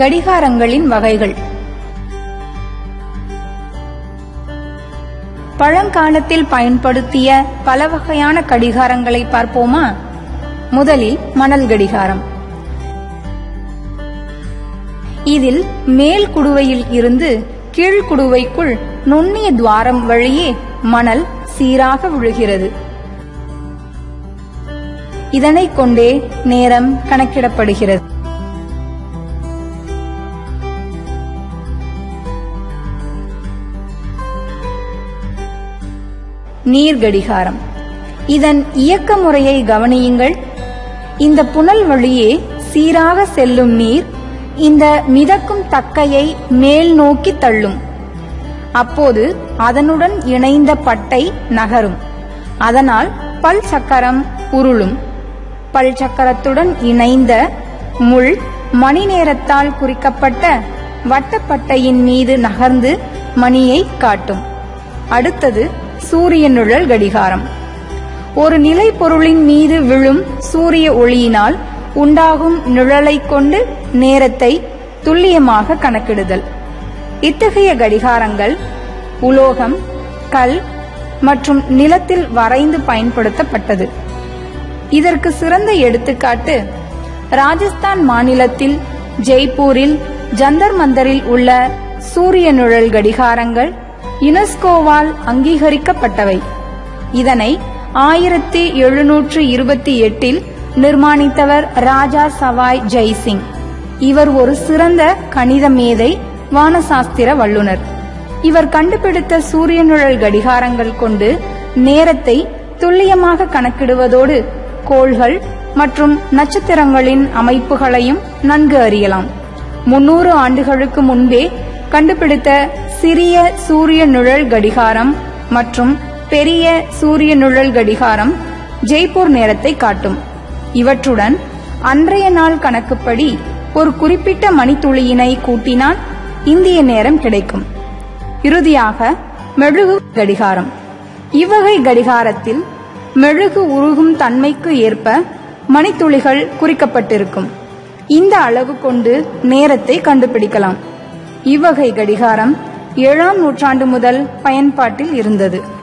கடிகாரங்களின் வகைகள் பழங்காலத்தில் பயன்படுத்திய பல வகையான கடிகாரங்களை பார்ப்போமா முதலில் மணல் கடிகாரம் இதில் மேல் குடுவையில் இருந்து கீழ் குடுவைக்குள் நுண்ணிய துவாரம் வழியே மணல் சீராக விழுகிறது இதனைக் கொண்டே நேரம் கணக்கிடப்படுகிறது நீர் கடிகாரம் இதன் இயக்க முறையை கவனியுங்கள் இந்த புனல் வழியே சீராக செல்லும் நீர் இந்த மிதக்கும் தக்கையை மேல் நோக்கி தள்ளும் அப்போது அதனுடன் இணைந்த பட்டை நகரும் அதனால் பல் சக்கரம் உருளும் பல் சக்கரத்துடன் இணைந்த முள் மணி நேரத்தால் குறிக்கப்பட்ட வட்டப்பட்டையின் மீது நகர்ந்து மணியை காட்டும் அடுத்தது சூரிய நிழல் கடிகாரம் ஒரு நிலை பொருளின் மீது விழும் சூரிய ஒளியினால் உண்டாகும் நிழலைக் கொண்டு நேரத்தை துல்லியமாக கணக்கிடுதல் இத்தகைய கடிகாரங்கள் உலோகம் கல் மற்றும் நிலத்தில் வரைந்து பயன்படுத்தப்பட்டது இதற்கு சிறந்த எடுத்துக்காட்டு ராஜஸ்தான் மாநிலத்தில் ஜெய்ப்பூரில் ஜந்தர் மந்தரில் உள்ள சூரிய நிழல் கடிகாரங்கள் யுனெஸ்கோவால் அங்கீகரிக்கப்பட்டவை இதனை ஆயிரத்தி எழுநூற்று இருபத்தி எட்டில் நிர்மாணித்தவர் ராஜா சவாய் ஜெய்சிங் இவர் ஒரு சிறந்த கணித மேதை வானசாஸ்திர வல்லுனர் இவர் கண்டுபிடித்த சூரிய நிழல் கடிகாரங்கள் கொண்டு நேரத்தை துல்லியமாக கணக்கிடுவதோடு கோள்கள் மற்றும் நட்சத்திரங்களின் அமைப்புகளையும் நன்கு அறியலாம் முன்னூறு ஆண்டுகளுக்கு முன்பே கண்டுபிடித்த சிறிய சூரிய நிழல் கடிகாரம் மற்றும் பெரிய சூரிய நிழல் கடிகாரம் ஜெய்ப்பூர் நேரத்தை காட்டும் இவற்றுடன் அன்றைய நாள் கணக்குப்படி ஒரு குறிப்பிட்ட மணித்துளியினை கூட்டினால் இந்திய நேரம் கிடைக்கும் இறுதியாக மெழுகு கடிகாரம் இவ்வகை கடிகாரத்தில் மெழுகு உருகும் தன்மைக்கு ஏற்ப மணித்துளிகள் குறிக்கப்பட்டிருக்கும் இந்த அளவு கொண்டு நேரத்தை கண்டுபிடிக்கலாம் இவ்வகை கடிகாரம் ஏழாம் நூற்றாண்டு முதல் பயன்பாட்டில் இருந்தது